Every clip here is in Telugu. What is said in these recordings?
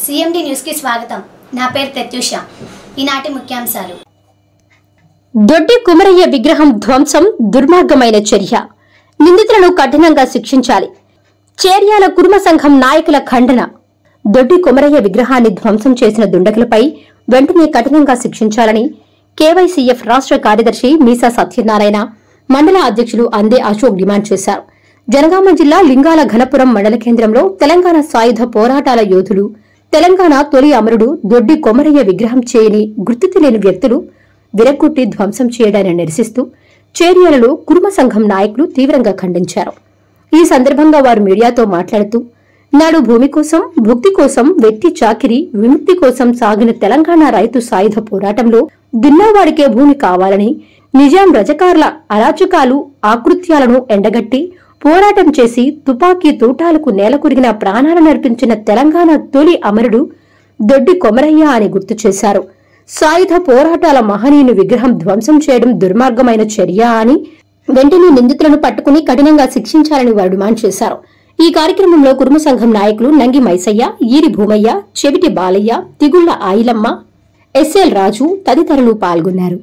సిఎండి న్యూస్కి స్వాగతం నా పేరు ప్రత్యూష ఈనాటి ముఖ్యాంశాలు దొడ్డి కుమరయ్య విగ్రహం ధ్వంసం దుర్మార్గమైన చర్య నిందితులను కఠినంగా శిక్షించాలి చేర్యాల కుర్మ సంఘం నాయకుల ఖండన దొడ్డి కుమరయ్య విగ్రహాన్ని ధ్వంసం చేసిన దుండగులపై వెంటనే కఠినంగా శిక్షించాలని కేవైసీఎఫ్ రాష్ట్ర కార్యదర్శి మీసా సత్యనారాయణ మండల అధ్యక్షులు అందే అశోక్ డిమాండ్ చేశారు జనగామ జిల్లా లింగాల ఘనపురం మండల కేంద్రంలో తెలంగాణ సాయుధ పోరాటాల యోధులు తెలంగాణ తొలి అమరుడు దొడ్డి కొమరయ్య విగ్రహం చేయని గుర్తు తెలియని వ్యక్తులు విరగ్గొట్టి ధ్వంసం చేయడాన్ని నిరసిస్తూ చేరియాలలో కుర్మ సంఘం నాయకులు తీవ్రంగా ఖండించారు ఈ సందర్భంగా వారు మీడియాతో మాట్లాడుతూ నాడు భూమి కోసం భుక్తి కోసం వెట్టి చాకిరి విముక్తి కోసం సాగిన తెలంగాణ రైతు సాయుధ పోరాటంలో దున్నవాడికే భూమి కావాలని నిజాం రజకార్ల అరాచకాలు ఆకృత్యాలను ఎండగట్టి పోరాటం చేసి తుపాకీ తూటాలకు నేలకొరిగిన ప్రాణాలు నర్పించిన తెలంగాణ తొలి అమరుడు దొడ్డి కొమరయ్య అని గుర్తు చేశారు సాయుధ పోరాటాల మహనీయుని విగ్రహం ధ్వంసం చేయడం దుర్మార్గమైన చర్య అని వెంటనే నిందితులను పట్టుకుని కఠినంగా శిక్షించాలని వారు డిమాండ్ చేశారు ఈ కార్యక్రమంలో కురుమ సంఘం నాయకులు నంగి మైసయ్య ఈరి భూమయ్య చెవిటి బాలయ్య తిగుళ్ల ఆయిలమ్మ ఎస్ఎల్ రాజు తదితరులు పాల్గొన్నారు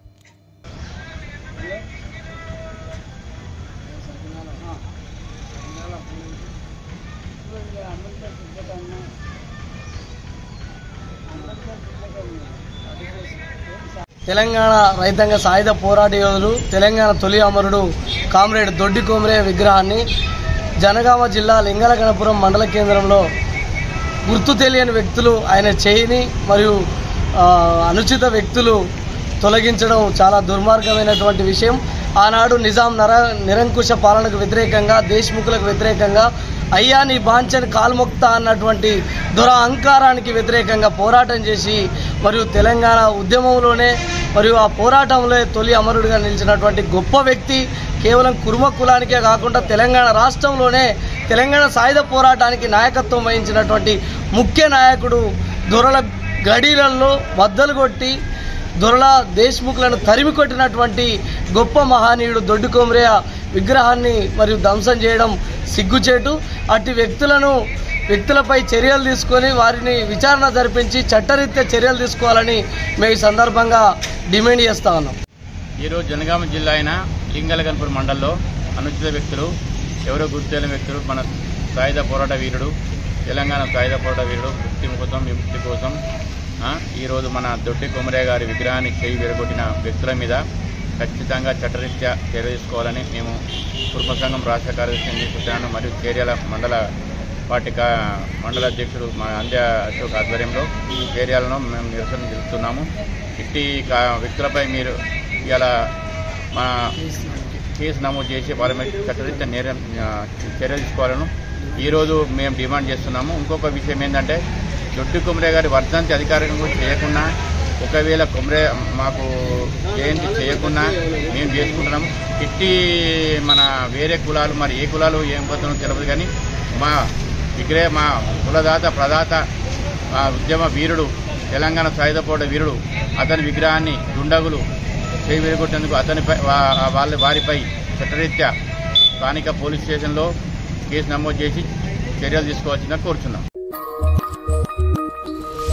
తెలంగాణ రైతాంగ సాయుధ పోరాట యోధులు తెలంగాణ తొలి అమరుడు కామ్రేడ్ దొడ్డి కోమరే విగ్రహాన్ని జనగామ జిల్లా లింగలగణపురం మండల కేంద్రంలో గుర్తు తెలియని వ్యక్తులు ఆయన చేయిని మరియు ఆ, అనుచిత వ్యక్తులు తొలగించడం చాలా దుర్మార్గమైనటువంటి విషయం ఆనాడు నిజాం నర నిరంకుశ పాలనకు వ్యతిరేకంగా దేశ్ముఖులకు వ్యతిరేకంగా అయ్యా నీ బాంచని కాల్ముక్త అన్నటువంటి దుర అహంకారానికి వ్యతిరేకంగా పోరాటం చేసి మరియు తెలంగాణ ఉద్యమంలోనే మరియు ఆ పోరాటంలో తొలి అమరుడిగా నిలిచినటువంటి గొప్ప వ్యక్తి కేవలం కుర్మ కులానికే కాకుండా తెలంగాణ రాష్ట్రంలోనే తెలంగాణ సాయుధ పోరాటానికి నాయకత్వం వహించినటువంటి ముఖ్య నాయకుడు దొరల గడీలలో బద్దలు కొట్టి దొరల దేశ్ముఖులను తరిమి కొట్టినటువంటి గొప్ప మహనీయుడు దొడ్డి కొమరయ్య విగ్రహాన్ని మరియు ధ్వంసం చేయడం సిగ్గుచేటు అట్టి వ్యక్తులను వ్యక్తులపై చర్యలు తీసుకొని వారిని విచారణ జరిపించి చట్టరీత్యా చర్యలు తీసుకోవాలని మేము ఈ సందర్భంగా డిమాండ్ చేస్తా ఉన్నాం ఈరోజు జనగామ జిల్లా అయిన లింగలగన్పూర్ మండలంలో అనుచిత వ్యక్తులు ఎవరో గుర్తులేని వ్యక్తులు మన సాయుధ పోరాట వీరుడు తెలంగాణ సాయుధ పోరాట వీరుడు ముక్తి కోసం విముక్తి కోసం ఆ, ఈరోజు మన దొడ్డి కొమరయ్య గారి విగ్రహాన్ని చేయి విరగొట్టిన వ్యక్తుల మీద ఖచ్చితంగా చట్టరీత్యా చర్య తీసుకోవాలని మేము కుటుంబ సంఘం రాష్ట్ర కార్యదర్శి ఎన్నికృష్ణాను మరియు చేర్యాల మండల పార్టీ కా మండల అధ్యక్షుడు మా అంద్య అశోక్ ఆధ్వర్యంలో ఏరియాలను మేము నిరసన తెలుపుతున్నాము ఇట్టి కా- వ్యక్తులపై మీరు ఇలా మా కేసు నమోదు చేసి వాళ్ళ మీద చట్టరీత్యా నేర ఆ, చర్యలు తీసుకోవాలను ఈరోజు మేము డిమాండ్ చేస్తున్నాము ఇంకొక విషయం ఏంటంటే దొడ్డి కుమరే గారి వర్ధంతి అధికారికంగా చేయకుండా ఒకవేళ కుమరే మాకు జయంతి చేయకుండా మేము చేసుకుంటున్నాము ఇట్టి మన వేరే కులాలు మరి ఏ కులాలు ఏం పోతుందో తెలియదు కానీ మా విగ్రహ మా కులదాత ప్రదాత ఆ ఉద్యమ వీరుడు తెలంగాణ సాయుధ పోరాట వీరుడు అతని విగ్రహాన్ని దుండగులు చేయి విరగొట్టేందుకు అతనిపై వా- వాళ్ళ వారిపై చట్టరీత్యా స్థానిక పోలీస్ స్టేషన్లో కేసు నమోదు చేసి చర్యలు తీసుకోవాల్సిందని కోరుచున్నాం